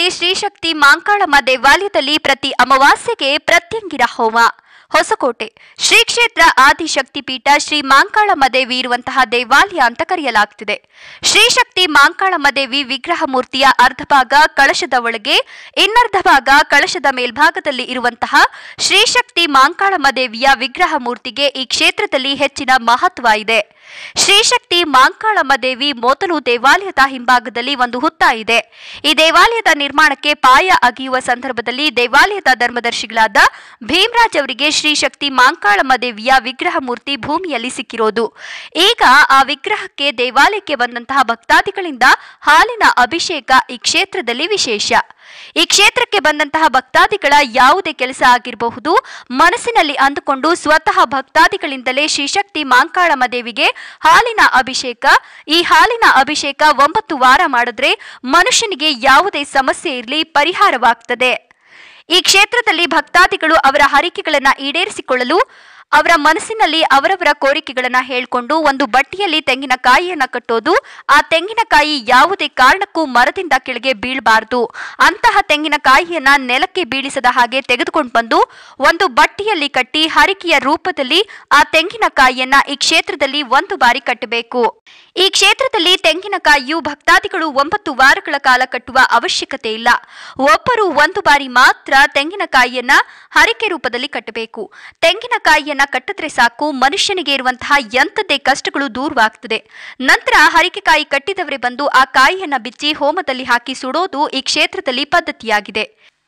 ಕ್ಷೇತ್ರದಲ್ಲಿ ಶ್ರೀಶಕ್ತಿ ಮಾಂಕಾಳಮ್ಮ ದೇವಾಲಯದಲ್ಲಿ ಪ್ರತಿ ಅಮಾವಾಸ್ಯೆಗೆ ಪ್ರತ್ಯಂಗಿರ ಹೋಮ ಹೊಸಕೋಟೆ ಶ್ರೀ ಕ್ಷೇತ್ರ ಆದಿಶಕ್ತಿ ಪೀಠ ಶ್ರೀ ಮಾಂಕಾಳಮ್ಮ ದೇವಿ ಇರುವಂತಹ ದೇವಾಲಯ ಅಂತ ಕರೆಯಲಾಗ್ತಿದೆ ಶ್ರೀಶಕ್ತಿ ಮಾಂಕಾಳಮ್ಮ ದೇವಿ ವಿಗ್ರಹ ಮೂರ್ತಿಯ ಅರ್ಧ ಭಾಗ ಕಳಶದ ಒಳಗೆ ಇನ್ನರ್ಧ ಭಾಗ ಕಳಶದ ಮೇಲ್ಭಾಗದಲ್ಲಿ ಇರುವಂತಹ ಶ್ರೀಶಕ್ತಿ ಮಾಂಕಾಳಮ್ಮ ದೇವಿಯ ವಿಗ್ರಹ ಮೂರ್ತಿಗೆ ಈ ಕ್ಷೇತ್ರದಲ್ಲಿ ಹೆಚ್ಚಿನ ಮಹತ್ವ ಇದೆ ಶ್ರೀಶಕ್ತಿ ಮಾಂಕಾಳಮ್ಮ ದೇವಿ ಮೊದಲು ದೇವಾಲಯದ ಹಿಂಭಾಗದಲ್ಲಿ ಒಂದು ಹುತ್ತ ಇದೆ ಈ ದೇವಾಲಯದ ನಿರ್ಮಾಣಕ್ಕೆ ಪಾಯ ಅಗಿಯುವ ಸಂದರ್ಭದಲ್ಲಿ ದೇವಾಲಯದ ಧರ್ಮದರ್ಶಿಗಳಾದ ಭೀಮರಾಜ್ ಅವರಿಗೆ ಶ್ರೀಶಕ್ತಿ ಮಾಂಕಾಳಮ್ಮ ದೇವಿಯ ವಿಗ್ರಹ ಮೂರ್ತಿ ಭೂಮಿಯಲ್ಲಿ ಸಿಕ್ಕಿರೋದು ಈಗ ಆ ವಿಗ್ರಹಕ್ಕೆ ದೇವಾಲಯಕ್ಕೆ ಬಂದಂತಹ ಭಕ್ತಾದಿಗಳಿಂದ ಹಾಲಿನ ಅಭಿಷೇಕ ಈ ಕ್ಷೇತ್ರದಲ್ಲಿ ವಿಶೇಷ ಈ ಕ್ಷೇತ್ರಕ್ಕೆ ಬಂದಂತಹ ಭಕ್ತಾದಿಗಳ ಯಾವುದೇ ಕೆಲಸ ಆಗಿರಬಹುದು ಮನಸ್ಸಿನಲ್ಲಿ ಅಂದುಕೊಂಡು ಸ್ವತಃ ಭಕ್ತಾದಿಗಳಿಂದಲೇ ಶ್ರೀಶಕ್ತಿ ಮಾಂಕಾಳಮ್ಮ ದೇವಿಗೆ ಹಾಲಿನ ಅಭಿಷೇಕ ಈ ಹಾಲಿನ ಅಭಿಷೇಕ ಒಂಬತ್ತು ವಾರ ಮಾಡಿದ್ರೆ ಮನುಷ್ಯನಿಗೆ ಯಾವುದೇ ಸಮಸ್ಯೆ ಇರಲಿ ಪರಿಹಾರವಾಗ್ತದೆ ಈ ಕ್ಷೇತ್ರದಲ್ಲಿ ಭಕ್ತಾದಿಗಳು ಅವರ ಹರಿಕೆಗಳನ್ನ ಈಡೇರಿಸಿಕೊಳ್ಳಲು ಅವರ ಮನಸ್ಸಿನಲ್ಲಿ ಅವರವರ ಕೋರಿಕೆಗಳನ್ನ ಹೇಳ್ಕೊಂಡು ಒಂದು ಬಟ್ಟಿಯಲ್ಲಿ ತೆಂಗಿನಕಾಯಿಯನ್ನ ಕಟ್ಟೋದು ಆ ತೆಂಗಿನಕಾಯಿ ಯಾವುದೇ ಕಾರಣಕ್ಕೂ ಮರದಿಂದ ಕೆಳಗೆ ಬೀಳಬಾರದು ಅಂತಹ ತೆಂಗಿನಕಾಯಿಯನ್ನ ನೆಲಕ್ಕೆ ಬೀಳಿಸದ ಹಾಗೆ ತೆಗೆದುಕೊಂಡು ಬಂದು ಒಂದು ಬಟ್ಟಿಯಲ್ಲಿ ಕಟ್ಟಿ ಹರಿಕೆಯ ರೂಪದಲ್ಲಿ ಆ ತೆಂಗಿನಕಾಯಿಯನ್ನ ಈ ಕ್ಷೇತ್ರದಲ್ಲಿ ಒಂದು ಬಾರಿ ಕಟ್ಟಬೇಕು ಈ ಕ್ಷೇತ್ರದಲ್ಲಿ ತೆಂಗಿನಕಾಯಿಯು ಭಕ್ತಾದಿಗಳು ಒಂಬತ್ತು ವಾರಗಳ ಕಾಲ ಕಟ್ಟುವ ಅವಶ್ಯಕತೆ ಇಲ್ಲ ಒಬ್ಬರು ಒಂದು ಬಾರಿ ಮಾತ್ರ ತೆಂಗಿನಕಾಯಿಯನ್ನ ಹರಿಕೆ ರೂಪದಲ್ಲಿ ಕಟ್ಟಬೇಕು ತೆಂಗಿನಕಾಯಿಯನ್ನ ಕಟ್ಟಿದ್ರೆ ಸಾಕು ಮನುಷ್ಯನಿಗೆ ಇರುವಂತಹ ಎಂಥದ್ದೇ ಕಷ್ಟಗಳು ದೂರವಾಗ್ತದೆ ನಂತರ ಹರಿಕೆಕಾಯಿ ಕಟ್ಟಿದವರೇ ಬಂದು ಆ ಕಾಯಿಯನ್ನ ಬಿಚ್ಚಿ ಹೋಮದಲ್ಲಿ ಹಾಕಿ ಸುಡೋದು ಈ ಕ್ಷೇತ್ರದಲ್ಲಿ ಪದ್ಧತಿಯಾಗಿದೆ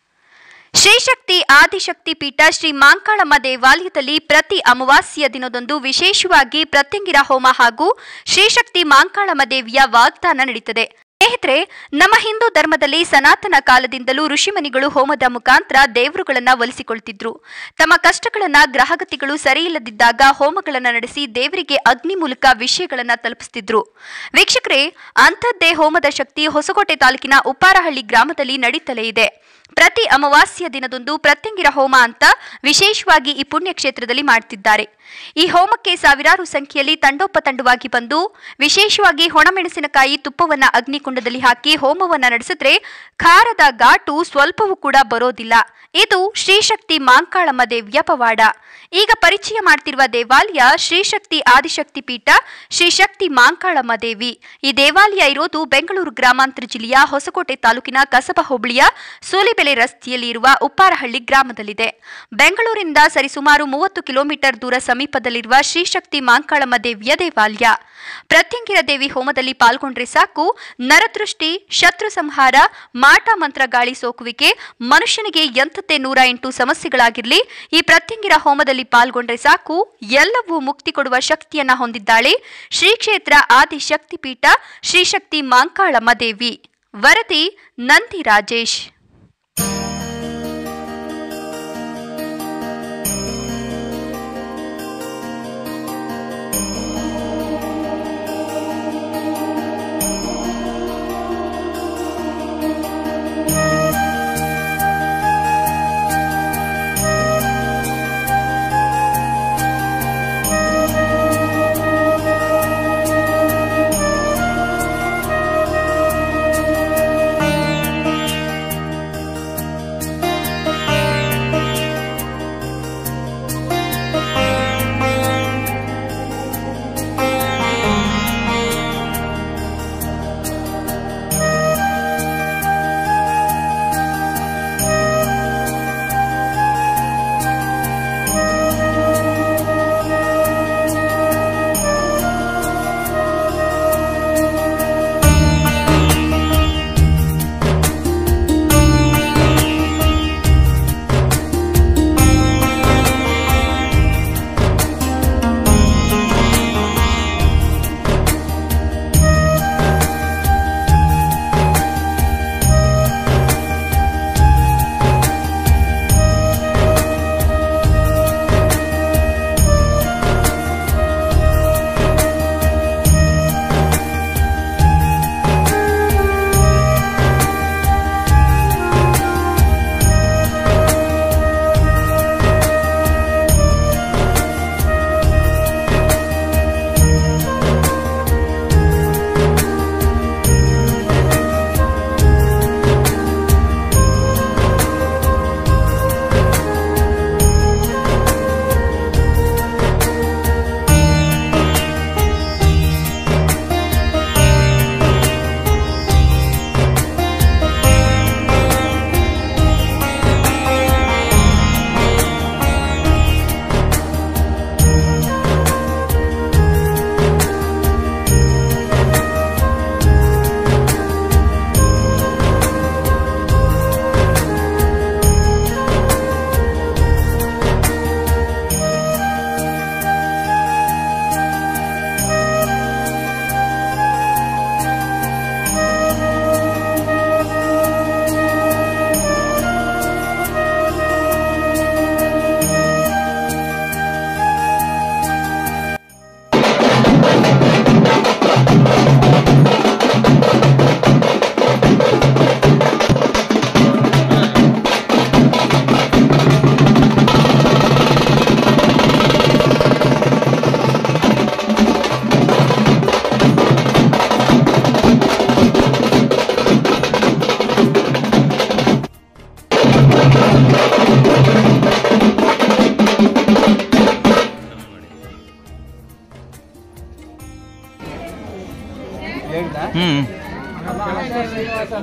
ಶ್ರೀಶಕ್ತಿ ಆದಿಶಕ್ತಿ ಪೀಠ ಶ್ರೀ ಮಾಂಕಾಳಮ್ಮ ದೇವಾಲಯದಲ್ಲಿ ಪ್ರತಿ ಅಮಾವಾಸ್ಯ ದಿನದಂದು ವಿಶೇಷವಾಗಿ ಪ್ರತ್ಯಂಗಿರ ಹೋಮ ಹಾಗೂ ಶ್ರೀಶಕ್ತಿ ಮಾಂಕಾಳಮ್ಮ ದೇವಿಯ ವಾಗ್ದಾನ ನಡೀತದೆ ಸ್ನೇಹಿತರೆ ನಮ್ಮ ಹಿಂದೂ ಧರ್ಮದಲ್ಲಿ ಸನಾತನ ಕಾಲದಿಂದಲೂ ಋಷಿಮುನಿಗಳು ಹೋಮದ ಮುಖಾಂತರ ದೇವರುಗಳನ್ನ ಒಲಿಸಿಕೊಳ್ತಿದ್ರು ತಮ್ಮ ಕಷ್ಟಗಳನ್ನ ಗ್ರಹಗತಿಗಳು ಸರಿಯಿಲ್ಲದಿದ್ದಾಗ ಹೋಮಗಳನ್ನ ನಡೆಸಿ ದೇವರಿಗೆ ಅಗ್ನಿ ಮೂಲಕ ವಿಷಯಗಳನ್ನ ತಲುಪಿಸ್ತಿದ್ರು ವೀಕ್ಷಕರೇ ಅಂಥದ್ದೇ ಹೋಮದ ಶಕ್ತಿ ಹೊಸಕೋಟೆ ತಾಲೂಕಿನ ಉಪ್ಪಾರಹಳ್ಳಿ ಗ್ರಾಮದಲ್ಲಿ ನಡೀತಲೇ ಇದೆ ಪ್ರತಿ ಅಮಾವಾಸ್ಯ ದಿನದಂದು ಪ್ರತ್ಯಂಗಿರ ಹೋಮ ಅಂತ ವಿಶೇಷವಾಗಿ ಈ ಪುಣ್ಯ ಕ್ಷೇತ್ರದಲ್ಲಿ ಮಾಡ್ತಿದ್ದಾರೆ ಈ ಹೋಮಕ್ಕೆ ಸಾವಿರಾರು ಸಂಖ್ಯೆಯಲ್ಲಿ ತಂಡೋಪತಂಡವಾಗಿ ಬಂದು ವಿಶೇಷವಾಗಿ ಹೊಣಮೆಣಸಿನಕಾಯಿ ತುಪ್ಪವನ್ನ ಅಗ್ನಿಕುಂಡದಲ್ಲಿ ಹಾಕಿ ಹೋಮವನ್ನ ನಡೆಸಿದ್ರೆ ಖಾರದ ಘಾಟು ಸ್ವಲ್ಪವೂ ಕೂಡ ಬರೋದಿಲ್ಲ ಇದು ಶ್ರೀಶಕ್ತಿ ಮಾಂಕಾಳಮ್ಮ ದೇವಿಯ ಪವಾಡ ಈಗ ಪರಿಚಯ ಮಾಡ್ತಿರುವ ದೇವಾಲಯ ಶ್ರೀಶಕ್ತಿ ಆದಿಶಕ್ತಿ ಪೀಠ ಶ್ರೀಶಕ್ತಿ ಮಾಂಕಾಳಮ್ಮ ದೇವಿ ಈ ದೇವಾಲಯ ಇರೋದು ಬೆಂಗಳೂರು ಗ್ರಾಮಾಂತರ ಜಿಲ್ಲೆಯ ಹೊಸಕೋಟೆ ತಾಲೂಕಿನ ಕಸಬಾ ಹೋಬಳಿಯ ಸೂಲಿಬೆಲೆ ರಸ್ತೆಯಲ್ಲಿ ಇರುವ ಉಪ್ಪಾರಹಳ್ಳಿ ಗ್ರಾಮದಲ್ಲಿದೆ ಬೆಂಗಳೂರಿನಿಂದ ಸರಿಸುಮಾರು ಮೂವತ್ತು ಕಿಲೋಮೀಟರ್ ದೂರ ಸಮೀಪದಲ್ಲಿರುವ ಶ್ರೀಶಕ್ತಿ ಮಾಂಕಾಳಮ್ಮ ದೇವಿಯ ದೇವಾಲಯ ಪ್ರತ್ಯಂಗಿರ ದೇವಿ ಹೋಮದಲ್ಲಿ ಪಾಲ್ಗೊಂಡ್ರೆ ಸಾಕು ನರದೃಷ್ಟಿ ಶತ್ರು ಸಂಹಾರ ಮಾಟ ಮಂತ್ರ ಗಾಳಿ ಸೋಕುವಿಕೆ ಮನುಷ್ಯನಿಗೆ ಎಂಥದ್ದೇ ನೂರ ಎಂಟು ಸಮಸ್ಯೆಗಳಾಗಿರಲಿ ಈ ಪ್ರತ್ಯಂಗಿರ ಹೋಮದಲ್ಲಿ ಪಾಲ್ಗೊಂಡ್ರೆ ಸಾಕು ಎಲ್ಲವೂ ಮುಕ್ತಿ ಕೊಡುವ ಶಕ್ತಿಯನ್ನ ಹೊಂದಿದ್ದಾಳೆ ಶ್ರೀ ಕ್ಷೇತ್ರ ಆದಿ ಶಕ್ತಿಪೀಠ ಶ್ರೀಶಕ್ತಿ ಮಾಂಕಾಳಮ್ಮ ದೇವಿ ವರದಿ ನಂದಿ ರಾಜೇಶ್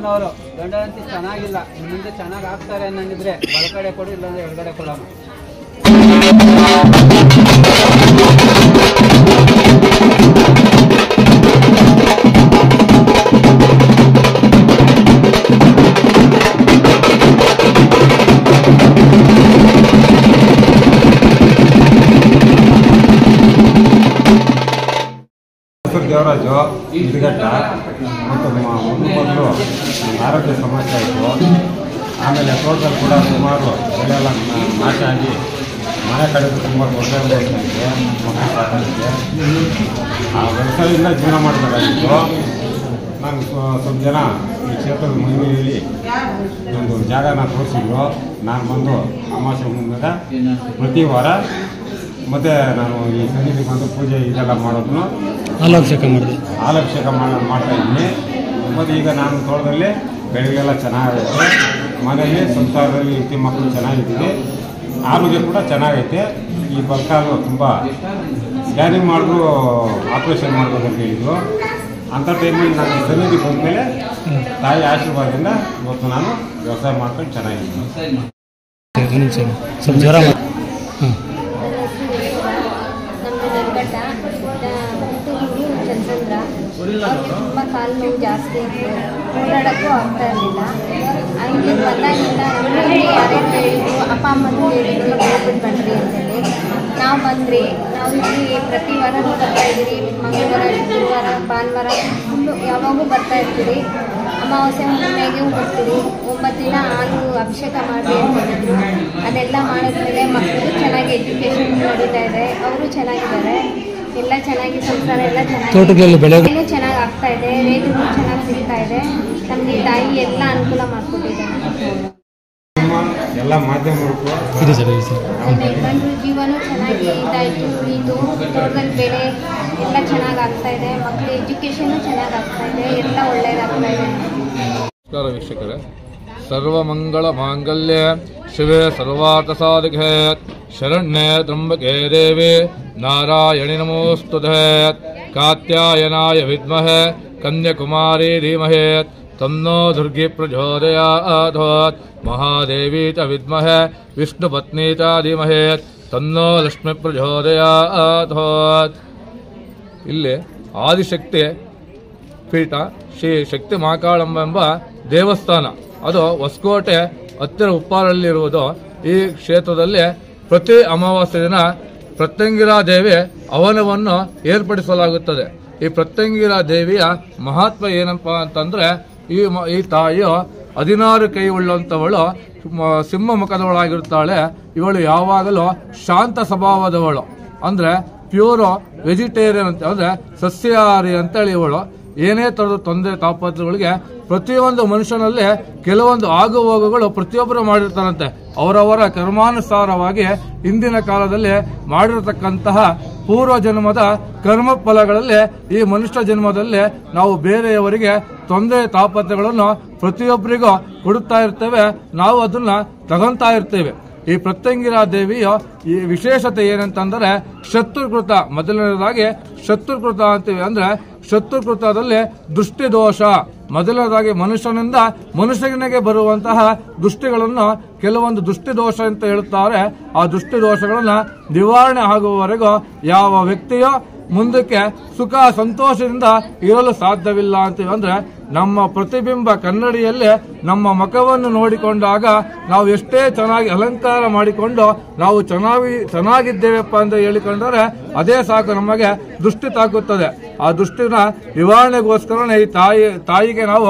ಅನ್ನೋರು ಗಂಡ ಹೆಂಡತಿ ಚೆನ್ನಾಗಿಲ್ಲ ಇನ್ ಮುಂದೆ ಚೆನ್ನಾಗಿ ಆಗ್ತಾರೆ ಅನ್ನಂಗಿದ್ರೆ ಬಲಗಡೆ ಕೊಡು ಇಲ್ಲಾಂದ್ರೆ ಎಡಗಡೆ ಕೊಡಮ್ಮ ಹೆಸರು ದೇವರಾಜು ಇದಿಗಟ್ಟ ಮತ್ತು ಮೊದಲು ಆರೋಗ್ಯ ಸಮಸ್ಯೆ ಆಯಿತು ಆಮೇಲೆ ತೋಟದಲ್ಲಿ ಕೂಡ ಸುಮಾರು ಬೆಳೆ ಎಲ್ಲ ನ- ನಾಶ ಆಗಿ ಮನೆ ಕಡೆದು ತುಂಬ ತೊಂದರೆ ಅನುಭವಿಸ್ತಾ ಮಕ್ಕಳು ಸಾಕಾಗಿದೆ ಆ ವ್ಯವಸಾಯದಿಂದ ಜೀವನ ಮಾಡಬೇಕಾಗಿತ್ತು ನಾನು ಸ್ವ- ಸ್ವಲ್ಪ ಜನ ಈ ಕ್ಷೇತ್ರದ ಮಹಿಳೆಯಲ್ಲಿ ಒಂದು ಜಾಗನ ತೋರಿಸಿದ್ರು ನಾನು ಬಂದು ಅಮಾವಾಸ್ಯೆ ಮುಂದಾಗ ಪ್ರತಿ ವಾರ ಮತ್ತು ನಾನು ಈ ಸನ್ನಿಧಿ ಬಂದು ಪೂಜೆ ಇದೆಲ್ಲ ಮಾಡೋದನ್ನು ಆಲೋಚಕ ಮಾಡಿದೆ ಆಲಕ್ಷಕ ಮಾಡ- ಮಾಡ್ತಾ ಇದ್ದೀನಿ ಮತ್ತು ಈಗ ನಾನು ತೋಟದಲ್ಲಿ ಬೆಳೆಗಳೆಲ್ಲ ಚೆನ್ನಾಗೈತೆ ಮನೆಯಲ್ಲಿ ಸಂಸಾರದಲ್ಲಿ ಹೆಂಡತಿ ಮಕ್ಕಳು ಚೆನ್ನಾಗಿದ್ದೀವಿ ಆರೋಗ್ಯ ಕೂಡ ಚೆನ್ನಾಗೈತೆ ಈ ಬಲ್ಕಾಲು ತುಂಬ ಸ್ಕ್ಯಾನಿಂಗ್ ಮಾಡಿದ್ರು ಆಪ್ರೇಷನ್ ಮಾಡ್ಬೇಕಂತ ಹೇಳಿದ್ರು ಅಂಥ ಟೈಮಲ್ಲಿ ನಾನು ಈ ಸನ್ನಿಧಿ ಬಂದಮೇಲೆ ತಾಯಿ ಆಶೀರ್ವಾದದಿಂದ ಇವತ್ತು ನಾನು ವ್ಯವಸಾಯ ಮಾಡ್ಕೊಂಡು ಚೆನ್ನಾಗಿದ್ದೀನಿ ಒಂದು ನಿಮಿಷ ಸ್ವಲ್ಪ ಜ್ವರ ಮಾಡಿ ಹಾಂ ನಮ್ಮದು ನರ್ಗಡ್ಡ ಹುಟ್ಟೂರು ಚಂದ್ರಂದ್ರ ಅವ್ರಿಗೆ ತುಂಬ ಕಾಲು ನೋವು ಜಾಸ್ತಿ ಇತ್ತು ಓಡಾಡೋಕ್ಕೂ ಆಗ್ತಾ ಇರಲಿಲ್ಲ ಹಂಗೆ ಬಂದಾಗಿಂದ ನಮ್ಮಲ್ಲಿ ಯಾರ್ಯಾರು ಹೇಳಿದ್ರು ಅಪ್ಪ ಅಮ್ಮನೂ ಹೇಳಿದ್ರು ಹೋಗ್ಬಿಟ್ಟು ಬನ್ರಿ ಅಂತೇಳಿ ನಾವು ಬಂದ್ರಿ ನಾವು ಇಲ್ಲಿ ಪ್ರತಿ ವಾರನೂ ಬರ್ತಾ ಇದ್ದೀರಿ ಮಂಗಳವಾರ ಶುಕ್ರವಾರ ಭಾನುವಾರ ಫುಲ್ಲು ಯಾವಾಗೂ ಬರ್ತಾ ಇರ್ತೀರಿ ಅಮಾವಾಸ್ಯೆ ಹುಣ್ಣಿಮೆಗೂ ಬರ್ತೀರಿ ಒಂಬತ್ತು ದಿನ ಹಾಲು ಅಭಿಷೇಕ ಮಾಡಿ ಅಂತ ಹೇಳಿದ್ರು ಅದೆಲ್ಲ ಮಾಡಿದ್ಮೇಲೆ ಮಕ್ಕಳು ಚೆನ್ನಾಗಿ ಎಜುಕೇಷನ್ ನಡೀತಾ ಇದೆ ಅವರು ಚೆನ್ನಾಗಿದ್ದಾರೆ ಎಲ್ಲ ಚೆನ್ನಾಗಿ ಸಂಸಾರ ಎಲ್ಲ ಚೆನ್ನಾಗಿ ತೋಟಗಳಲ್ಲಿ ಬೆಳೆ ಬೆಳೆನೂ ಚೆನ್ನಾಗಿ ಆಗ್ತಾ ಇದೆ ರೇಟು ಚೆನ್ನಾಗಿ ಸಿಗ್ತಾ ಇದೆ ನಮಗೆ ತಾಯಿ ಎಲ್ಲ ಅನುಕೂಲ ಮಾಡಿಕೊಟ್ಟಿದ್ದಾರೆ ನಮ್ಮ ಎಲ್ಲ ಮಾಧ್ಯಮರಿಗೂ ಇದೆ ಸರ್ ಇದೆ ಸರ್ ನಮ್ಮ ಯಜಮಾನ್ರ ಜೀವನೂ ಚೆನ್ನಾಗಿ ಇದಾಯಿತು ಉಳಿತು ತೋಟದಲ್ಲಿ ಬೆಳೆ ಎಲ್ಲ ಚೆನ್ನಾಗಿ ಆಗ್ತಾ ಇದೆ ಮಕ್ಕಳ ಎಜುಕೇಷನು ಚೆನ್ನಾಗಿ ಆಗ್ತಾ ಇದೆ ಎಲ್ಲ ಒಳ್ಳೇದಾಗ್ತಾ ಇದೆ ನಮಸ್ಕಾರ ವೀಕ್ಷಕರೇ ಸರ್ವಮಂಗಳ ಮಾಂಗಲ್ಯ ಶಿವೆ ಸರ್ವಾರ್ಥ ಸಾಧಿಕೆ ಶರಣ್ಯೆ ತ್ರಂಬಕೆ ದೇವಿ ನಾರಾಯಣಿ ನಮೋಸ್ತುತೆ ಕಾತ್ಯಾಯನಾಯ ವಿದ್ಮಹೆ ಕನ್ಯಾಕುಮಾರಿ ಧೀಮಹಿ ತನ್ನೋ ದುರ್ಗಿ ಪ್ರಚೋದಯಾತ್ ಮಹಾದೇವಿ ಚ ವಿದ್ಮಹೆ ವಿಷ್ಣುಪತ್ನಿ ಚ ಧೀಮಹಿ ತನ್ನೋ ಲಕ್ಷ್ಮಿ ಪ್ರಚೋದಯಾತ್ ಇಲ್ಲಿ ಆದಿಶಕ್ತಿ ಪೀಠ ಶ್ರೀ ಶಕ್ತಿ ಮಹಾಕಾಳಂಬ ಎಂಬ ದೇವಸ್ಥಾನ ಅದು ಹೊಸಕೋಟೆ ಹತ್ತಿರ ಉಪ್ಪಾರಲ್ಲಿರುವುದು ಈ ಕ್ಷೇತ್ರದಲ್ಲಿ ಪ್ರತಿ ಅಮಾವಾಸ್ಯೆ ದಿನ ಪ್ರತ್ಯಂಗಿರಾ ದೇವಿ ಹವನವನ್ನು ಏರ್ಪಡಿಸಲಾಗುತ್ತದೆ ಈ ಪ್ರತ್ಯಂಗಿರಾ ದೇವಿಯ ಮಹತ್ವ ಏನಪ್ಪ ಅಂತಂದ್ರೆ ಈ ಮ- ಈ ತಾಯಿಯು ಹದಿನಾರು ಕೈ ಉಳ್ಳಂತವಳು ಮ- ಸಿಂಹ ಮುಖದವಳಾಗಿರುತ್ತಾಳೆ ಇವಳು ಯಾವಾಗಲೂ ಶಾಂತ ಸ್ವಭಾವದವಳು ಅಂದ್ರೆ ಪ್ಯೂರ್ ವೆಜಿಟೇರಿಯನ್ ಅಂತ ಅಂದ್ರೆ ಸಸ್ಯಾಹಾರಿ ಅಂತೇಳಿ ಇವಳು ಏನೇ ತರದ ತೊಂದರೆ ತಾಪತ್ರಗಳಿಗೆ ಪ್ರತಿಯೊಂದು ಮನುಷ್ಯನಲ್ಲಿ ಕೆಲವೊಂದು ಆಗು ಹೋಗುಗಳು ಪ್ರತಿಯೊಬ್ಬರು ಮಾಡಿರ್ತಾರಂತೆ ಅವರವರ ಕರ್ಮಾನುಸಾರವಾಗಿ ಇಂದಿನ ಕಾಲದಲ್ಲಿ ಮಾಡಿರತಕ್ಕಂತಹ ಪೂರ್ವ ಜನ್ಮದ ಕರ್ಮ ಫಲಗಳಲ್ಲಿ ಈ ಮನುಷ್ಯ ಜನ್ಮದಲ್ಲಿ ನಾವು ಬೇರೆಯವರಿಗೆ ತೊಂದರೆ ತಾಪತ್ರಗಳನ್ನು ಪ್ರತಿಯೊಬ್ಬರಿಗೂ ಕೊಡುತ್ತಾ ಇರ್ತೇವೆ ನಾವು ಅದನ್ನ ತಗೊಂತಾ ಇರ್ತೇವೆ ಈ ಪ್ರತ್ಯಂಗಿರಾ ದೇವಿಯ ಈ ವಿಶೇಷತೆ ಏನಂತಂದ್ರೆ ಶತ್ರುಕೃತ ಮೊದಲನೇದಾಗಿ ಶತ್ರುಕೃತ ಅಂತೀವಿ ಅಂದ್ರೆ ಶತ್ರುಕೃತದಲ್ಲಿ ದೃಷ್ಟಿ ದೋಷ ಮೊದಲನೇದಾಗಿ ಮನುಷ್ಯನಿಂದ ಮನುಷ್ಯನಿಗೆ ಬರುವಂತಹ ದೃಷ್ಟಿಗಳನ್ನು ಕೆಲವೊಂದು ದೃಷ್ಟಿ ದೋಷ ಅಂತ ಹೇಳುತ್ತಾರೆ ಆ ದೃಷ್ಟಿ ದೋಷಗಳನ್ನ ನಿವಾರಣೆ ಆಗುವವರೆಗೂ ಯಾವ ವ್ಯಕ್ತಿಯೋ ಮುಂದಕ್ಕೆ ಸುಖ ಸಂತೋಷದಿಂದ ಇರಲು ಸಾಧ್ಯವಿಲ್ಲ ಅಂತೀವಿ ಅಂದ್ರೆ ನಮ್ಮ ಪ್ರತಿಬಿಂಬ ಕನ್ನಡಿಯಲ್ಲಿ ನಮ್ಮ ಮುಖವನ್ನು ನೋಡಿಕೊಂಡಾಗ ನಾವು ಎಷ್ಟೇ ಚೆನ್ನಾಗಿ ಅಲಂಕಾರ ಮಾಡಿಕೊಂಡು ನಾವು ಚೆನ್ನಾಗಿ ಚೆನ್ನಾಗಿದ್ದೇವೆಪ್ಪ ಅಂತ ಹೇಳಿಕೊಂಡರೆ ಅದೇ ಸಾಕು ನಮಗೆ ದೃಷ್ಟಿ ತಾಕುತ್ತದೆ ಆ ದೃಷ್ಟಿನ ನಿವಾರಣೆಗೋಸ್ಕರ ಈ ತಾಯಿ ತಾಯಿಗೆ ನಾವು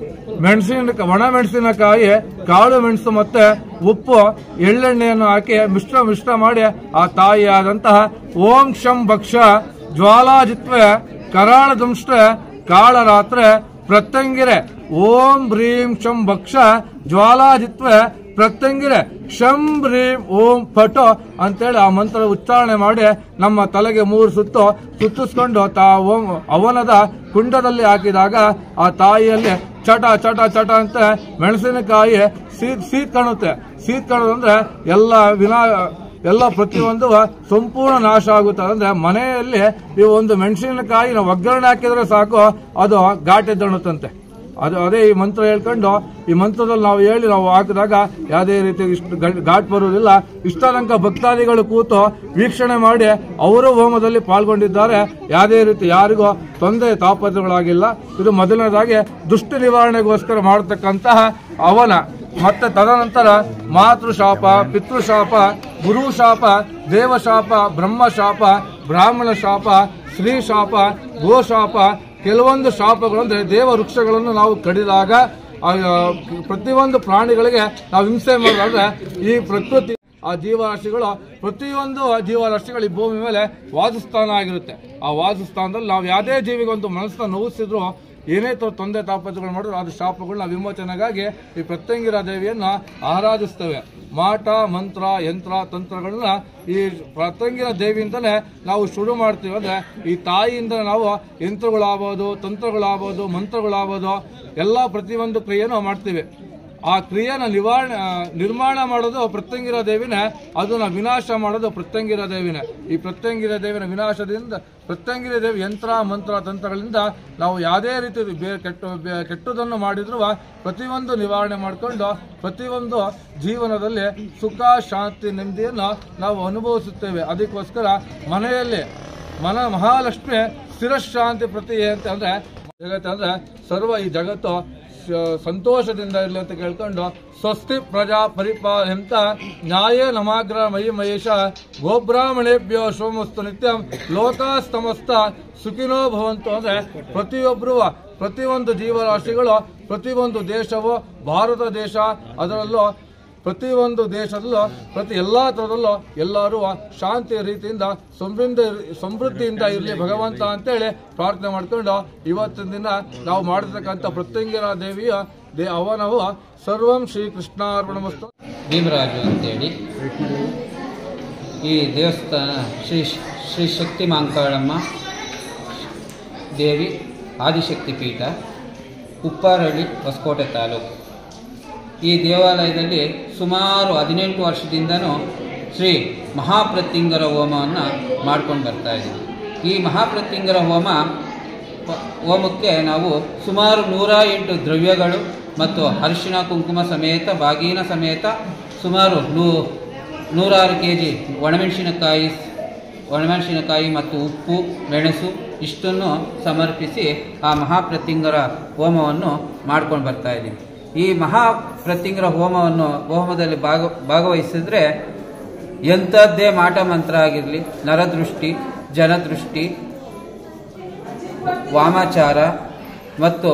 ಮೆಣಸಿನ ಒಣ ಮೆಣಸಿನಕಾಯಿ ಕಾಳು ಮೆಣಸು ಮತ್ತೆ ಉಪ್ಪು ಎಳ್ಳೆಣ್ಣೆಯನ್ನು ಹಾಕಿ ಮಿಶ್ರ ಮಿಶ್ರ ಮಾಡಿ ಆ ತಾಯಿಯಾದಂತಹ ಓಂ ಶಂ ಭಕ್ಷ ಜ್ವಾಲಾಜಿತ್ವೆ ಕರಾಳ ದುಂಷ್ಟ್ರೆ ಕಾಳರಾತ್ರೆ ಪ್ರತ್ಯಂಗಿರೆ ಓಂ ಬ್ರೀಂ ಶಂ ಭಕ್ಷ ಜ್ವಾಲಾಜಿತ್ವೆ ಪ್ರತ್ಯಂಗಿರೆ ಶಂ ಬ್ರೀಂ ಓಂ ಫಟೋ ಅಂತೇಳಿ ಆ ಮಂತ್ರ ಉಚ್ಚಾರಣೆ ಮಾಡಿ ನಮ್ಮ ತಲೆಗೆ ಮೂರು ಸುತ್ತು ಸುತ್ತಿಸ್ಕೊಂಡು ತಾ ಓಂ ಅವನದ ಕುಂಡದಲ್ಲಿ ಹಾಕಿದಾಗ ಆ ತಾಯಿಯಲ್ಲಿ ಚಟ ಚಟ ಚಟ ಅಂತ ಮೆಣಸಿನಕಾಯಿ ಸೀತ್ ಸೀತ್ ಕಾಣುತ್ತೆ ಸೀತ್ ಕಾಣೋದಂದ್ರೆ ಎಲ್ಲ ವಿನಾ ಎಲ್ಲ ಪ್ರತಿಯೊಂದು ಸಂಪೂರ್ಣ ನಾಶ ಆಗುತ್ತೆ ಅಂದ್ರೆ ಮನೆಯಲ್ಲಿ ಈ ಒಂದು ಮೆಣಸಿನಕಾಯಿನ ಒಗ್ಗರಣೆ ಹಾಕಿದ್ರೆ ಸಾಕು ಅದು ಘಾಟಿ ದಣುತ್ತಂತೆ ಅದು ಅದೇ ಈ ಮಂತ್ರ ಹೇಳ್ಕೊಂಡು ಈ ಮಂತ್ರದಲ್ಲಿ ನಾವು ಹೇಳಿ ನಾವು ಹಾಕಿದಾಗ ಯಾವುದೇ ರೀತಿ ಇಷ್ಟು ಗ- ಘಾಟ್ ಬರುವುದಿಲ್ಲ ಇಷ್ಟ ತನಕ ಭಕ್ತಾದಿಗಳು ಕೂತು ವೀಕ್ಷಣೆ ಮಾಡಿ ಅವರು ಹೋಮದಲ್ಲಿ ಪಾಲ್ಗೊಂಡಿದ್ದಾರೆ ಯಾವುದೇ ರೀತಿ ಯಾರಿಗೂ ತೊಂದರೆ ತಾಪತ್ರಗಳಾಗಿಲ್ಲ ಇದು ಮೊದಲನೇದಾಗಿ ದುಷ್ಟ ನಿವಾರಣೆಗೋಸ್ಕರ ಮಾಡತಕ್ಕಂತಹ ಅವನ ಮತ್ತೆ ತದನಂತರ ಮಾತೃಶಾಪ ಪಿತೃಶಾಪ ಗುರು ಶಾಪ ದೇವಶಾಪ ಬ್ರಹ್ಮ ಶಾಪ ಬ್ರಾಹ್ಮಣ ಶಾಪ ಸ್ತ್ರೀ ಶಾಪ ಗೋಶಾಪ ಕೆಲವೊಂದು ಶಾಪಗಳು ಅಂದ್ರೆ ದೇವ ವೃಕ್ಷಗಳನ್ನು ನಾವು ಕಡಿದಾಗ ಆ, ಪ್ರತಿಯೊಂದು ಪ್ರಾಣಿಗಳಿಗೆ ನಾವು ಹಿಂಸೆ ಮಾಡೋದಾದ್ರೆ ಈ ಪ್ರಕೃತಿ ಆ ಜೀವರಾಶಿಗಳು ಪ್ರತಿಯೊಂದು ಜೀವರಾಶಿಗಳು ಈ ಭೂಮಿ ಮೇಲೆ ವಾಸಸ್ಥಾನ ಆಗಿರುತ್ತೆ ಆ ವಾಸಸ್ಥಾನದಲ್ಲಿ ನಾವು ಯಾವುದೇ ಜೀವಿಗೆ ಒಂದು ಮನಸ್ಸನ್ನ ನೋವಿಸಿದ್ರು ಏನೇ ತೊ- ತೊಂದರೆ ತಾಪತ್ರಗಳು ಮಾಡಿದ್ರು ಅದು ಶಾಪಗಳನ್ನ ವಿಮೋಚನೆಗಾಗಿ ಈ ಪ್ರತ್ಯಂಗಿರ ದೇವಿಯನ್ನ ಆರಾಧಿಸ್ತೇವೆ ಮಾಟ ಮಂತ್ರ ಯಂತ್ರ ತಂತ್ರಗಳನ್ನ ಈ ಪ್ರತ್ಯಂಗಿರ ದೇವಿಯಿಂದಲೇ ನಾವು ಶುರು ಮಾಡ್ತೀವಿ ಅಂದ್ರೆ ಈ ತಾಯಿಯಿಂದ ನಾವು ಯಂತ್ರಗಳಾಗ್ಬೋದು ತಂತ್ರಗಳಾಗ್ಬೋದು ಮಂತ್ರಗಳಾಗ್ಬೋದು ಎಲ್ಲ ಪ್ರತಿಯೊಂದು ಕ್ರಿಯೆನೂ ಮಾಡ್ತೀವಿ ಆ ಕ್ರಿಯೆನ ನಿವಾರಣೆ ಆ, ನಿರ್ಮಾಣ ಮಾಡೋದು ಪ್ರತ್ಯಂಗಿರ ದೇವಿನೇ ಅದನ್ನ ವಿನಾಶ ಮಾಡೋದು ಪ್ರತ್ಯಂಗಿರ ದೇವಿನೇ ಈ ಪ್ರತ್ಯಂಗಿರ ದೇವಿನ ವಿನಾಶದಿಂದ ಪ್ರತ್ಯಂಗಿರ ದೇವಿ ಯಂತ್ರ ಮಂತ್ರ ತಂತ್ರಗಳಿಂದ ನಾವು ಯಾವುದೇ ರೀತಿ ಬೇರೆ ಕೆಟ್ಟ ಬೇ- ಕೆಟ್ಟದನ್ನು ಮಾಡಿದ್ರು ಪ್ರತಿಯೊಂದು ನಿವಾರಣೆ ಮಾಡಿಕೊಂಡು ಪ್ರತಿಯೊಂದು ಜೀವನದಲ್ಲಿ ಸುಖ ಶಾಂತಿ ನೆಮ್ಮದಿಯನ್ನು ನಾವು ಅನುಭವಿಸುತ್ತೇವೆ ಅದಕ್ಕೋಸ್ಕರ ಮನೆಯಲ್ಲಿ ಮನ ಮಹಾಲಕ್ಷ್ಮಿ ಸ್ಥಿರಶಾಂತಿ ಪ್ರತಿ ಅಂತ ಅಂದ್ರೆ ಜಗತ್ತು ಅಂದ್ರೆ ಸರ್ವ ಈ ಜಗತ್ತು ಶ- ಸಂತೋಷದಿಂದ ಇರಲಿ ಅಂತ ಕೇಳ್ಕೊಂಡು ಸ್ವಸ್ತಿ ಪ್ರಜಾ ಪರಿಪಾಲಂತ ನ್ಯಾಯ ನಮಾಗ್ರ ಮಯಿ ಮಹೇಶ ಗೋಬ್ರಾಹ್ಮಣೇಭ್ಯೋ ಸೋಮಸ್ತು ನಿತ್ಯಂ ಲೋಕಾಸ್ತಮಸ್ತ ಸುಖಿನೋ ಭವಂತು ಅಂದ್ರೆ ಪ್ರತಿಯೊಬ್ಬರು ಪ್ರತಿಯೊಂದು ಜೀವರಾಶಿಗಳು ಪ್ರತಿಯೊಂದು ದೇಶವು ಭಾರತ ದೇಶ ಅದರಲ್ಲೂ ಪ್ರತಿಯೊಂದು ದೇಶದಲ್ಲೂ ಪ್ರತಿ ಎಲ್ಲಾ ಥರದಲ್ಲೂ ಎಲ್ಲರೂ ಶಾಂತಿ ರೀತಿಯಿಂದ ಸಮೃದ್ಧ ಸಮೃದ್ಧಿಯಿಂದ ಇರಲಿ ಭಗವಂತ ಅಂತೇಳಿ ಪ್ರಾರ್ಥನೆ ಮಾಡ್ಕೊಂಡು ಇವತ್ತಿನ ದಿನ ನಾವು ಮಾಡಿರ್ತಕ್ಕಂಥ ಪ್ರತ್ಯಂಗಿರ ದೇವಿಯ ದೇ ಅವನವು ಸರ್ವಂ ಶ್ರೀ ಕೃಷ್ಣಾರ್ಪಣಮಸ್ತು ಭೀಮರಾಜು ಅಂತೇಳಿ ಈ ದೇವಸ್ಥಾನ ಶ್ರೀ ಶ್ರೀ ಶಕ್ತಿ ಮಾಂಕಾಳಮ್ಮ ದೇವಿ ಆದಿಶಕ್ತಿ ಪೀಠ ಉಪ್ಪಾರಳ್ಳಿ ಹೊಸಕೋಟೆ ತಾಲೂಕು ಈ ದೇವಾಲಯದಲ್ಲಿ ಸುಮಾರು ಹದಿನೆಂಟು ವರ್ಷದಿಂದನೂ ಶ್ರೀ ಮಹಾಪ್ರತ್ಯಂಗರ ಹೋಮವನ್ನು ಮಾಡ್ಕೊಂಡು ಬರ್ತಾ ಇದ್ದೀವಿ ಈ ಮಹಾಪ್ರತ್ಯಂಗರ ಹೋಮ ಹೋಮಕ್ಕೆ ನಾವು ಸುಮಾರು ನೂರ ಎಂಟು ದ್ರವ್ಯಗಳು ಮತ್ತು ಅರಿಶಿಣ ಕುಂಕುಮ ಸಮೇತ ಬಾಗಿನ ಸಮೇತ ಸುಮಾರು ನೂ ನೂರಾರು ಕೆ ಜಿ ಒಣಮೆಣಸಿನಕಾಯಿ ಒಣಮೆಣಸಿನಕಾಯಿ ಮತ್ತು ಉಪ್ಪು ಮೆಣಸು ಇಷ್ಟನ್ನು ಸಮರ್ಪಿಸಿ ಆ ಮಹಾಪ್ರತ್ಯಂಗರ ಹೋಮವನ್ನು ಮಾಡ್ಕೊಂಡು ಬರ್ತಾ ಇದ್ದೀವಿ ಈ ಮಹಾಪ್ರತ್ಯಂಗರ ಹೋಮವನ್ನು ಹೋಮದಲ್ಲಿ ಭಾಗ ಭಾಗವಹಿಸಿದ್ರೆ ಎಂಥದ್ದೇ ಮಾಟ ಮಂತ್ರ ಆಗಿರಲಿ ನರದೃಷ್ಟಿ ಜನದೃಷ್ಟಿ ವಾಮಾಚಾರ ಮತ್ತು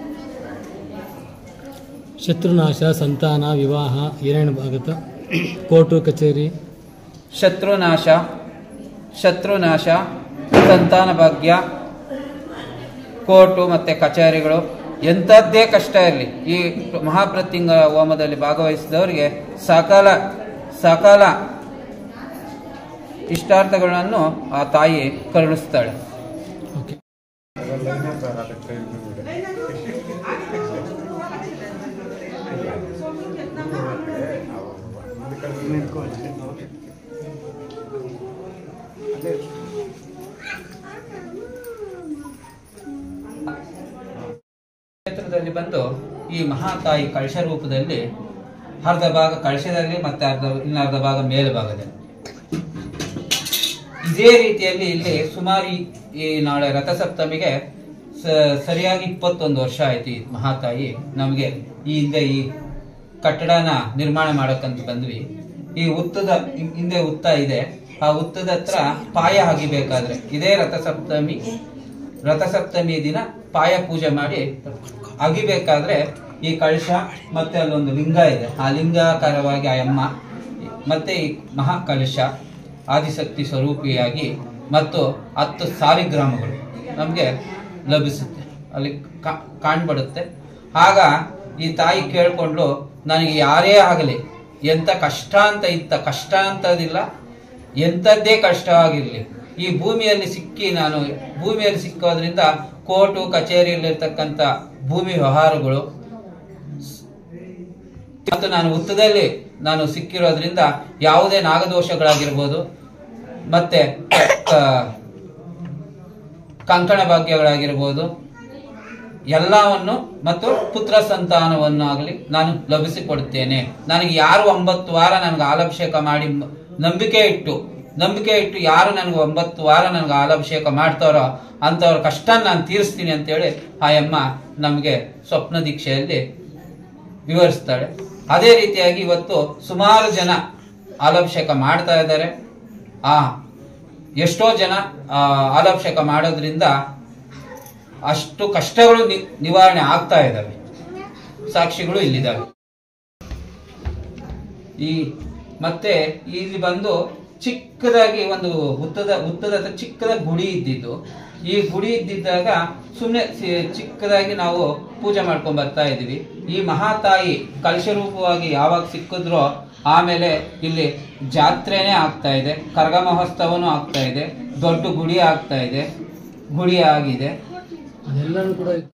ಶತ್ರುನಾಶ ಸಂತಾನ ವಿವಾಹ ಏನೇನು ಭಾಗತ ಕೋರ್ಟು ಕಚೇರಿ ಶತ್ರುನಾಶ ಶತ್ರುನಾಶ ಸಂತಾನ ಭಾಗ್ಯ ಕೋರ್ಟು ಮತ್ತು ಕಚೇರಿಗಳು ಎಂಥದ್ದೇ ಕಷ್ಟ ಇರಲಿ ಈ ಮಹಾಪ್ರತ್ಯಂಗ ಹೋಮದಲ್ಲಿ ಭಾಗವಹಿಸಿದವರಿಗೆ ಸಕಲ ಸಕಲ ಇಷ್ಟಾರ್ಥಗಳನ್ನು ಆ ತಾಯಿ ಕರುಣಿಸ್ತಾಳೆ ಓಕೆ ಕ್ಷೇತ್ರದಲ್ಲಿ ಬಂದು ಈ ಮಹಾತಾಯಿ ಕಳಶ ರೂಪದಲ್ಲಿ ಅರ್ಧ ಭಾಗ ಕಳಶದಲ್ಲಿ ಮತ್ತೆ ಅರ್ಧ ಇನ್ನರ್ಧ ಭಾಗ ಮೇಲ್ಭಾಗದಲ್ಲಿ ಇದೇ ರೀತಿಯಲ್ಲಿ ಇಲ್ಲಿ ಸುಮಾರು ಈ- ಈ ನಾಳೆ ರಥಸಪ್ತಮಿಗೆ ಸ- ಸರಿಯಾಗಿ ಇಪ್ಪತ್ತೊಂದು ವರ್ಷ ಆಯ್ತು ಈ ಮಹಾತಾಯಿ ನಮಗೆ ಈ ಹಿಂದೆ ಈ ಕಟ್ಟಡನ ನಿರ್ಮಾಣ ಮಾಡಕ್ಕಂತ ಬಂದ್ವಿ ಈ ಉತ್ತದ ಹಿಂ- ಹಿಂದೆ ಉತ್ತ ಇದೆ ಆ ಉತ್ತದ ಹತ್ರ ಪಾಯ ಆಗಿಬೇಕಾದ್ರೆ ಇದೇ ರಥಸಪ್ತಮಿ ರಥಸಪ್ತಮಿ ದಿನ ಪಾಯ ಪೂಜೆ ಮಾಡಿ ಅಗಿಬೇಕಾದ್ರೆ ಈ ಕಳಶ ಮತ್ತೆ ಅಲ್ಲೊಂದು ಲಿಂಗ ಇದೆ ಆ ಲಿಂಗಾಕಾರವಾಗಿ ಆ ಅಮ್ಮ ಮತ್ತೆ ಈ ಮಹಾ ಕಲಶ ಆದಿಶಕ್ತಿ ಸ್ವರೂಪಿಯಾಗಿ ಮತ್ತು ಹತ್ತು ಸಾಲಿಗ್ರಾಮಗಳು ನಮಗೆ ಲಭಿಸುತ್ತೆ ಅಲ್ಲಿ ಕಾ- ಕಾಣ್ಬಡುತ್ತೆ ಆಗ ಈ ತಾಯಿ ಕೇಳ್ಕೊಂಡು ನನಗೆ ಯಾರೇ ಆಗಲಿ ಎಂಥ ಕಷ್ಟ ಅಂತ ಇತ್ತ ಕಷ್ಟ ಅಂತದಿಲ್ಲ ಎಂಥದ್ದೇ ಕಷ್ಟ ಆಗಿರಲಿ ಈ ಭೂಮಿಯಲ್ಲಿ ಸಿಕ್ಕಿ ನಾನು ಭೂಮಿಯಲ್ಲಿ ಸಿಕ್ಕೋದ್ರಿಂದ ಕೋರ್ಟು ಕಚೇರಿಯಲ್ಲಿರ್ತಕ್ಕಂಥ ಭೂಮಿ ವ್ಯವಹಾರಗಳು ಮತ್ತು ನಾನು ಹುತ್ತದಲ್ಲಿ ನಾನು ಸಿಕ್ಕಿರೋದ್ರಿಂದ ಯಾವುದೇ ನಾಗದೋಷಗಳಾಗಿರ್ಬೋದು ಮತ್ತೆ ಕ- ಕಂಕಣ ಭಾಗ್ಯಗಳಾಗಿರ್ಬೋದು ಎಲ್ಲವನ್ನು ಮತ್ತು ಪುತ್ರ ಸಂತಾನವನ್ನಾಗಲಿ ನಾನು ಲಭಿಸಿಕೊಡುತ್ತೇನೆ ನನಗೆ ಯಾರು ಒಂಬತ್ತು ವಾರ ನನಗೆ ಹಾಲಾಭಿಷೇಕ ಮಾಡಿ ಮ- ನಂಬಿಕೆ ಇಟ್ಟು ನಂಬಿಕೆ ಇಟ್ಟು ಯಾರು ನನಗೆ ಒಂಬತ್ತು ವಾರ ನನಗೆ ಹಾಲಾಭಿಷೇಕ ಮಾಡ್ತಾರೋ ಅಂಥವ್ರ ಕಷ್ಟ ನಾನು ತೀರಿಸ್ತೀನಿ ಅಂತೇಳಿ ಆ ಅಮ್ಮ ನಮಗೆ ಸ್ವಪ್ನ ದೀಕ್ಷೆಯಲ್ಲಿ ವಿವರಿಸ್ತಾಳೆ ಅದೇ ರೀತಿಯಾಗಿ ಇವತ್ತು ಸುಮಾರು ಜನ ಹಾಲಾಭಿಷೇಕ ಮಾಡ್ತಾ ಇದ್ದಾರೆ ಆ ಎಷ್ಟೋ ಜನ ಆ, ಹಾಲಾಭಿಷೇಕ ಮಾಡೋದ್ರಿಂದ ಅಷ್ಟು ಕಷ್ಟಗಳು ನಿ- ನಿವಾರಣೆ ಆಗ್ತಾ ಇದ್ದಾವೆ ಸಾಕ್ಷಿಗಳು ಇಲ್ಲಿದ್ದಾವೆ ಈ ಮತ್ತೆ ಇಲ್ಲಿ ಬಂದು ಚಿಕ್ಕದಾಗಿ ಒಂದು ಹುತ್ತದ ಹುತ್ತದ ಹತ್ರ ಚಿಕ್ಕದ ಗುಡಿ ಇದ್ದಿದ್ದು ಈ ಗುಡಿ ಇದ್ದಿದ್ದಾಗ ಸುಮ್ಮನೆ ಚಿಕ್ಕದಾಗಿ ನಾವು ಪೂಜೆ ಮಾಡ್ಕೊಂಡ್ ಬರ್ತಾ ಇದೀವಿ ಈ ಮಹಾತಾಯಿ ಕಲಶ ರೂಪವಾಗಿ ಯಾವಾಗ ಸಿಕ್ಕಿದ್ರೋ ಆಮೇಲೆ ಇಲ್ಲಿ ಜಾತ್ರೆನೇ ಆಗ್ತಾ ಇದೆ ಕರಗ ಮಹೋತ್ಸವನೂ ಆಗ್ತಾ ಇದೆ ದೊಡ್ಡ ಗುಡಿ ಆಗ್ತಾ ಇದೆ ಗುಡಿ ಆಗಿದೆ